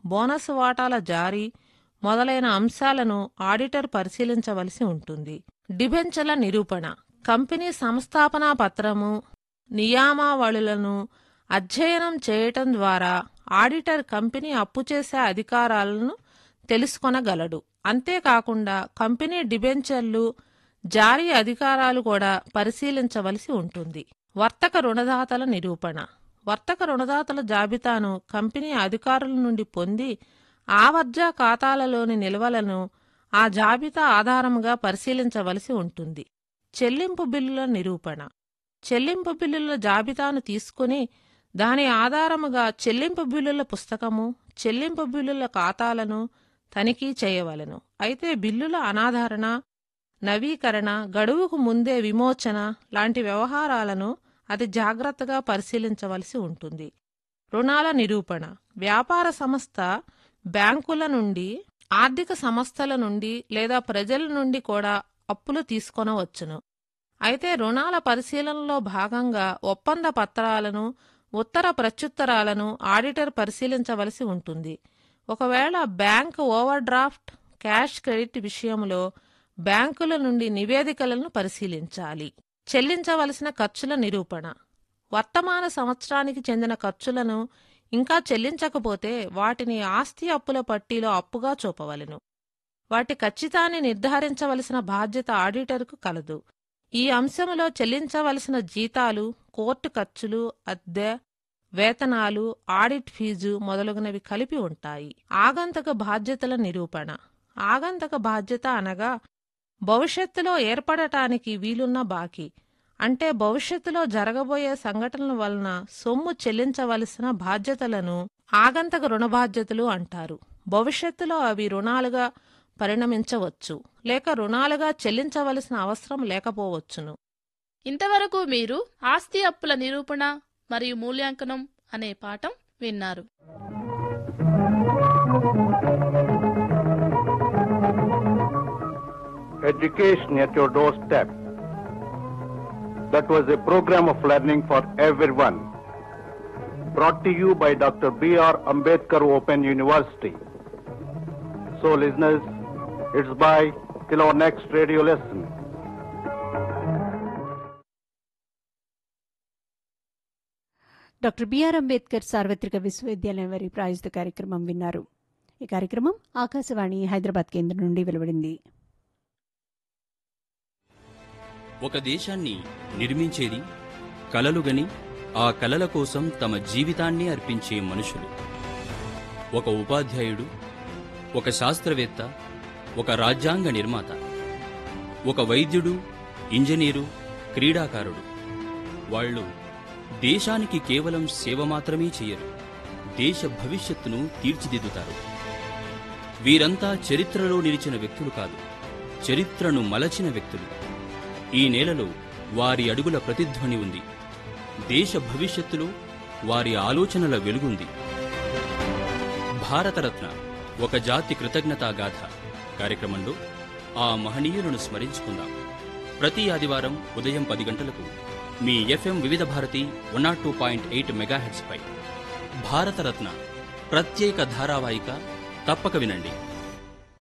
Bonus వాటాల జారీ మొదలైన అంశాలను ఆడిటర్ పరిశీలించవలసి ఉంటుంది డిబెంచర్ల నిరూపణ కంపెనీ సంస్థాపనా పత్రము నియామావళులను అధ్యయనం చేయటం ద్వారా ఆడిటర్ కంపెనీ అప్పు చేసే అధికారాలను తెలుసుకొనగలడు అంతేకాకుండా కంపెనీ డిబెంచర్లు జారీ అధికారాలు కూడా పరిశీలించవలసి ఉంటుంది వర్తక రుణదాతల నిరూపణ వర్తక రుణదాతల జాబితాను కంపెనీ అధికారుల నుండి పొంది ఆవర్జ ఖాతాలలోని నిల్వలను ఆ జాబితా ఆధారముగా పరిశీలించవలసి ఉంటుంది చెల్లింపు బిల్లుల నిరూపణ చెల్లింపు బిల్లుల జాబితాను తీసుకుని దాని ఆధారముగా చెల్లింపు బిల్లుల పుస్తకము చెల్లింపు బిల్లుల ఖాతాలను తనిఖీ చేయవలెను అయితే బిల్లుల అనాదరణ నవీకరణ గడువుకు ముందే విమోచన లాంటి వ్యవహారాలను అతి జాగ్రత్తగా పరిశీలించవలసి ఉంటుంది రుణాల నిరూపణ వ్యాపార సంస్థ బ్యాంకుల నుండి ఆర్థిక సంస్థల నుండి లేదా ప్రజల నుండి కూడా అప్పులు తీసుకొనవచ్చును అయితే రుణాల పరిశీలనలో భాగంగా ఒప్పంద పత్రాలను ఉత్తర ప్రత్యుత్తరాలను ఆడిటర్ పరిశీలించవలసి ఉంటుంది ఒకవేళ bank overdraft cash credit విషయంలో బ్యాంకుల నుండి నివేదికలను పరిశీలించాలి చెల్లించవలసిన ఖర్చుల నిరూపణ వర్తమాన సంవత్సరానికి చెందిన ఖర్చులను ఇంకా చెల్లించకపోతే వాటిని ఆస్తి అప్పుల పట్టీలో అప్పుగా చూపవలెను వాటి ఖచ్చితాన్ని నిర్ధారించవలసిన బాధ్యత ఆడిటర్కు కలదు ఈ అంశంలో చెల్లించవలసిన జీతాలు కోర్టు ఖర్చులు అద్దె వేతనాలు ఆడిట్ ఫీజు మొదలగునవి కలిపి ఉంటాయి ఆగంతక బాధ్యతల నిరూపణ ఆగంతక బాధ్యత అనగా భవిష్యత్తులో ఏర్పడటానికి వీలున్న బాకీ అంటే భవిష్యత్తులో జరగబోయే సంఘటనల వలన సొమ్ము చెల్లించవలసిన బాధ్యతలను ఆగంతక రుణ బాధ్యతలు అంటారు భవిష్యత్తులో అవి రుణాలుగా పరిణమించవచ్చు లేక రుణాలుగా చెల్లించవలసిన అవసరం లేకపోవచ్చును ఇంతవరకు మీరు ఆస్తి అప్పుల నిరూపణ మరియు మూల్యాంకనం అనే పాఠం విన్నారు Education at your doorstep. That was a program of learning for everyone. Brought to you by Dr. B.R. Ambedkar Open University. So, listeners, it's bye till our next radio lesson. Doctor B R Ambedkar సార్వత్రిక విశ్వవిద్యాలయం వారి ప్రాయోజిత కార్యక్రమం విన్నారు ఈ కార్యక్రమం ఆకాశవాణి హైదరాబాద్ కేంద్రం నుండి వెలువడింది ఒక దేశాన్ని నిర్మించేది కలలుగని ఆ కలల కోసం తమ జీవితాన్ని అర్పించే మనుషులు ఒక ఉపాధ్యాయుడు ఒక శాస్త్రవేత్త ఒక రాజ్యాంగ నిర్మాత ఒక వైద్యుడు ఇంజనీరు క్రీడాకారుడు వాళ్ళు దేశానికి కేవలం సేవ మాత్రమే చేయరు దేశ భవిష్యత్తును తీర్చిదిద్దుతారు వీరంతా చరిత్రలో నిలిచిన వ్యక్తులు కాదు చరిత్రను మలచిన వ్యక్తులు ఈ నేలలో వారి అడుగుల ప్రతిధ్వని ఉంది దేశ భవిష్యత్తులో వారి ఆలోచనల వెలుగుంది భారతరత్న ఒక జాతి కృతజ్ఞతా గాథ కార్యక్రమంలో ఆ మహనీయులను స్మరించుకుందాం ప్రతి ఆదివారం ఉదయం పది గంటలకు మీ FM Vividh Bharati one naught two point eight మెగాహెట్స్పై భారతరత్న ప్రత్యేక ధారావాహిక తప్పక వినండి